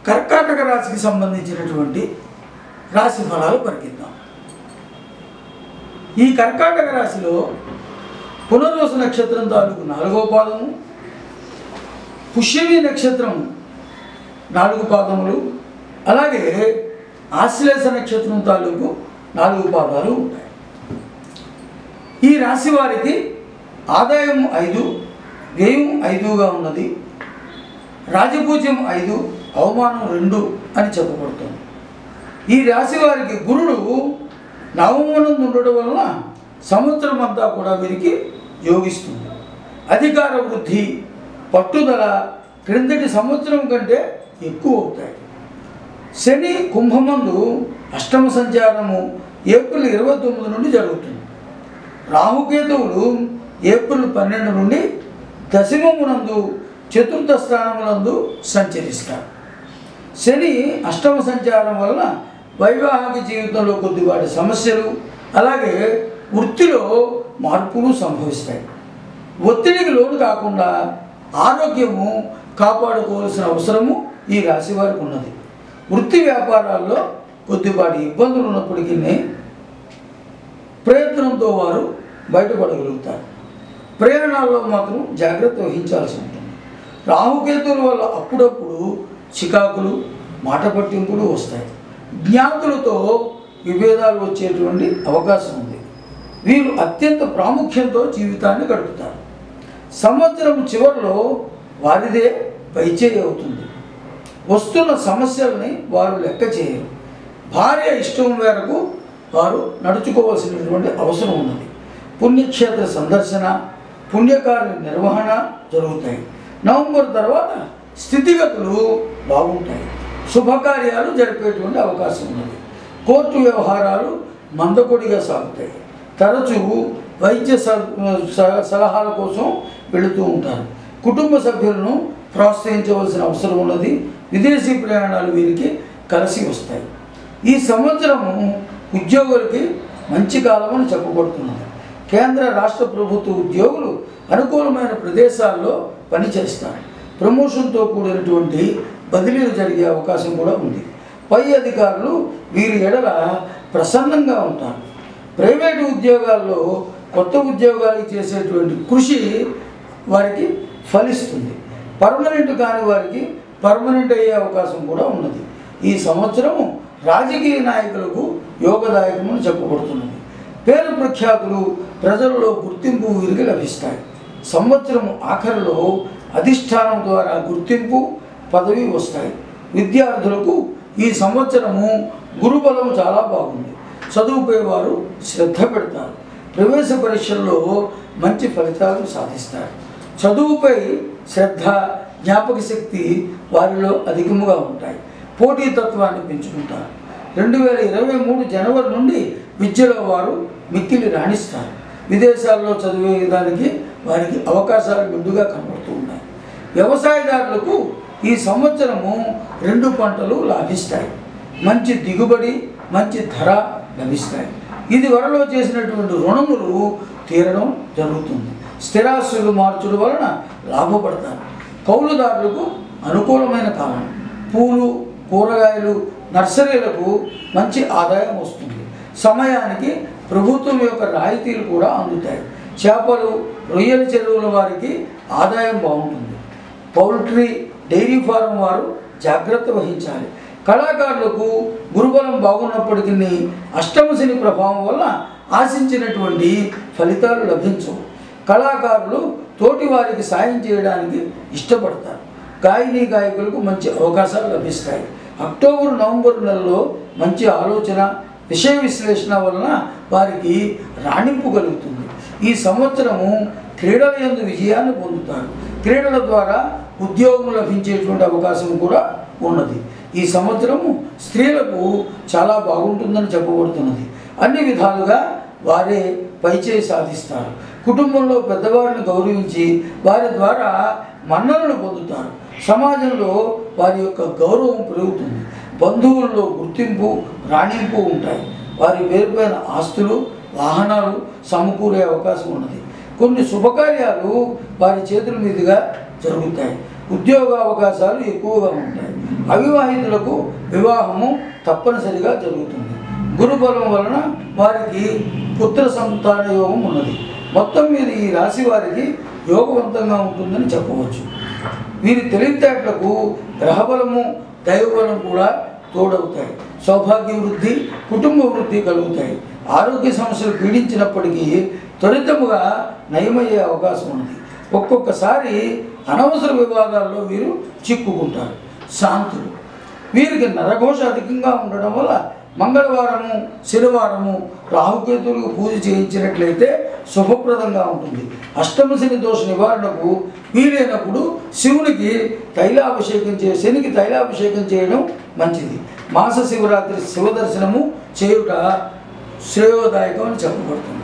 కర్కాటక రాశికి సంబంధించినటువంటి రాశి ఫలాలు పరికిద్దాం ఈ కర్కాటక రాశిలో పునర్వసు నక్షత్రం తాలూకు నాలుగో పాదము పుష్యమి నక్షత్రం నాలుగు పాదములు అలాగే ఆశ్లేష నక్షత్రం తాలూకు నాలుగు పాదాలు ఉంటాయి ఈ రాశి వారికి ఆదాయం ఐదు వ్యయం ఐదుగా ఉన్నది రాజపూజ్యం ఐదు అవమానం రెండు అని చెప్పబడుతుంది ఈ రాశి వారికి గురుడు నవమనందు ఉండడం వలన సంవత్సరం అంతా కూడా వీరికి యోగిస్తుంది అధికార వృద్ధి పట్టుదల క్రిందటి సంవత్సరం కంటే ఎక్కువ అవుతాయి శని కుంభమందు అష్టమ సంచారము ఏప్రిల్ ఇరవై తొమ్మిది నుండి జరుగుతుంది రాహుకేతువులు ఏప్రిల్ పన్నెండు నుండి దశమమునందు చతుర్థ స్థానమునందు సంచరిస్తారు శని అష్టమ సంచారం వలన వైవాహిక జీవితంలో కొద్దిపాటి సమస్యలు అలాగే వృత్తిలో మార్పులు సంభవిస్తాయి ఒత్తిడికి లోను కాకుండా ఆరోగ్యము కాపాడుకోవాల్సిన అవసరము ఈ రాశి వారికి ఉన్నది వృత్తి వ్యాపారాల్లో కొద్దిపాటి ఇబ్బందులు ఉన్నప్పటికీ ప్రయత్నంతో వారు బయటపడగలుగుతారు ప్రయాణాల్లో మాత్రం జాగ్రత్త వహించాల్సి ఉంటుంది రాహుకేతువుల వల్ల అప్పుడప్పుడు చికాకులు మాట పట్టింపులు వస్తాయి జ్ఞాతులతో విభేదాలు వచ్చేటువంటి అవకాశం ఉంది వీరు అత్యంత ప్రాముఖ్యంతో జీవితాన్ని గడుపుతారు సంవత్సరం చివరిలో వారిదే పైచేయి అవుతుంది వస్తున్న సమస్యల్ని వారు లెక్క చేయరు భార్య ఇష్టం మేరకు వారు నడుచుకోవాల్సినటువంటి అవసరం ఉన్నది పుణ్యక్షేత్ర సందర్శన పుణ్యకార్య నిర్వహణ జరుగుతాయి నవంబర్ తర్వాత స్థితిగతులు బాగుంటాయి శుభకార్యాలు జరిపేటువంటి అవకాశం ఉన్నది కోర్టు వ్యవహారాలు మందకొడిగా సాగుతాయి తరచూ వైద్య సల- స- సలహాల కోసం వెళుతూ ఉంటారు కుటుంబ సభ్యులను ప్రోత్సహించవలసిన అవసరం ఉన్నది విదేశీ ప్రయాణాలు వీరికి కలిసి వస్తాయి ఈ సంవత్సరము ఉద్యోగులకి మంచి కాలం అని చెప్పబడుతున్నది కేంద్ర రాష్ట్ర ప్రభుత్వ ఉద్యోగులు అనుకూలమైన ప్రదేశాల్లో పనిచేస్తారు ప్రమోషన్తో కూడినటువంటి బదిలీలు జరిగే అవకాశం కూడా ఉంది పై అధికారులు వీరి ఎడల ప్రసన్నంగా ఉంటారు ప్రైవేటు ఉద్యోగాల్లో కొత్త ఉద్యోగాలు చేసేటువంటి కృషి వారికి ఫలిస్తుంది పర్మనెంట్ కాని వారికి పర్మనెంట్ అయ్యే అవకాశం కూడా ఉన్నది ఈ సంవత్సరము రాజకీయ నాయకులకు యోగదాయకమని చెప్పబడుతున్నది పేరు ప్రఖ్యాతులు ప్రజలలో గుర్తింపు వీరికి లభిస్తాయి సంవత్సరం ఆఖరిలో అధిష్టానం ద్వారా గుర్తింపు పదవి వస్తాయి విద్యార్థులకు ఈ సంవత్సరము గురుబలం చాలా బాగుంది చదువుపై వారు శ్రద్ధ పెడతారు ప్రవేశ పరీక్షల్లో మంచి ఫలితాలు సాధిస్తారు చదువుపై శ్రద్ధ జ్ఞాపక శక్తి వారిలో అధికముగా ఉంటాయి పోటీతత్వాన్ని పెంచుకుంటారు రెండు వేల ఇరవై మూడు జనవరి నుండి విద్యలో వారు మిక్కిలి రాణిస్తారు విదేశాల్లో చదివేదానికి వారికి అవకాశాలు మెండుగా కనబడుతూ ఉన్నాయి వ్యవసాయదారులకు ఈ సంవత్సరము రెండు పంటలు లాభిస్తాయి మంచి దిగుబడి మంచి ధర లభిస్తాయి ఇది వరలో చేసినటువంటి రుణములు తీరడం జరుగుతుంది స్థిరాస్తులు మార్చడం వలన లాభపడతారు కౌలుదారులకు అనుకూలమైన కాలం పూలు కూరగాయలు నర్సరీలకు మంచి ఆదాయం వస్తుంది సమయానికి ప్రభుత్వం యొక్క రాయితీలు కూడా అందుతాయి చేపలు రొయ్యల చెరువుల వారికి ఆదాయం బాగుంటుంది పౌల్ట్రీ డైరీ ఫారం వారు జాగ్రత్త వహించాలి కళాకారులకు గురుబలం బాగున్నప్పటికీ అష్టమ శని ప్రభావం వల్ల ఆశించినటువంటి ఫలితాలు లభించవు కళాకారులు తోటి వారికి సాయం చేయడానికి ఇష్టపడతారు గాయని గాయకులకు మంచి అవకాశాలు లభిస్తాయి అక్టోబర్ నవంబర్ నెలలో మంచి ఆలోచన విషయ విశ్లేషణ వలన వారికి రాణింపు కలుగుతుంది ఈ సంవత్సరము క్రీడల యందు విజయాన్ని పొందుతారు క్రీడల ద్వారా ఉద్యోగం లభించేటువంటి అవకాశం కూడా ఉన్నది ఈ సంవత్సరము స్త్రీలకు చాలా బాగుంటుందని చెప్పబడుతున్నది అన్ని విధాలుగా వారే పైచేయి సాధిస్తారు కుటుంబంలో పెద్దవారిని గౌరవించి వారి ద్వారా మన్ననలు పొందుతారు సమాజంలో వారి యొక్క గౌరవం పెరుగుతుంది బంధువుల్లో గుర్తింపు రాణింపు ఉంటాయి వారి పేరుపైన ఆస్తులు వాహనాలు సమకూరే అవకాశం ఉన్నది కొన్ని శుభకార్యాలు వారి చేతుల మీదుగా జరుగుతాయి ఉద్యోగ అవకాశాలు ఎక్కువగా ఉంటాయి అవివాహితులకు వివాహము తప్పనిసరిగా జరుగుతుంది గురుబలం వలన వారికి పుత్ర సంతాన యోగం ఉన్నది మొత్తం మీద ఈ రాశి వారికి యోగవంతంగా ఉంటుందని చెప్పవచ్చు వీరి తెలివితేటలకు గ్రహబలము దైవబలం కూడా తోడవుతాయి సౌభాగ్య వృద్ధి కుటుంబ వృద్ధి కలుగుతాయి ఆరోగ్య సమస్యలు పీడించినప్పటికీ త్వరితముగా నయమయ్యే అవకాశం ఉంది ఒక్కొక్కసారి అనవసర వివాదాల్లో వీరు చిక్కుకుంటారు శాంతులు వీరికి నరఘోష అధికంగా ఉండడం వల్ల మంగళవారము శనివారము రాహుకేతువులకు పూజ చేయించినట్లయితే శుభప్రదంగా ఉంటుంది అష్టమ శని దోష నివారణకు వీలైనప్పుడు శివునికి తైలాభిషేకం చే శనికి తైలాభిషేకం చేయడం మంచిది మాస శివరాత్రి శివ దర్శనము చేయుట శ్రేయోదాయకం అని చెప్పబడుతుంది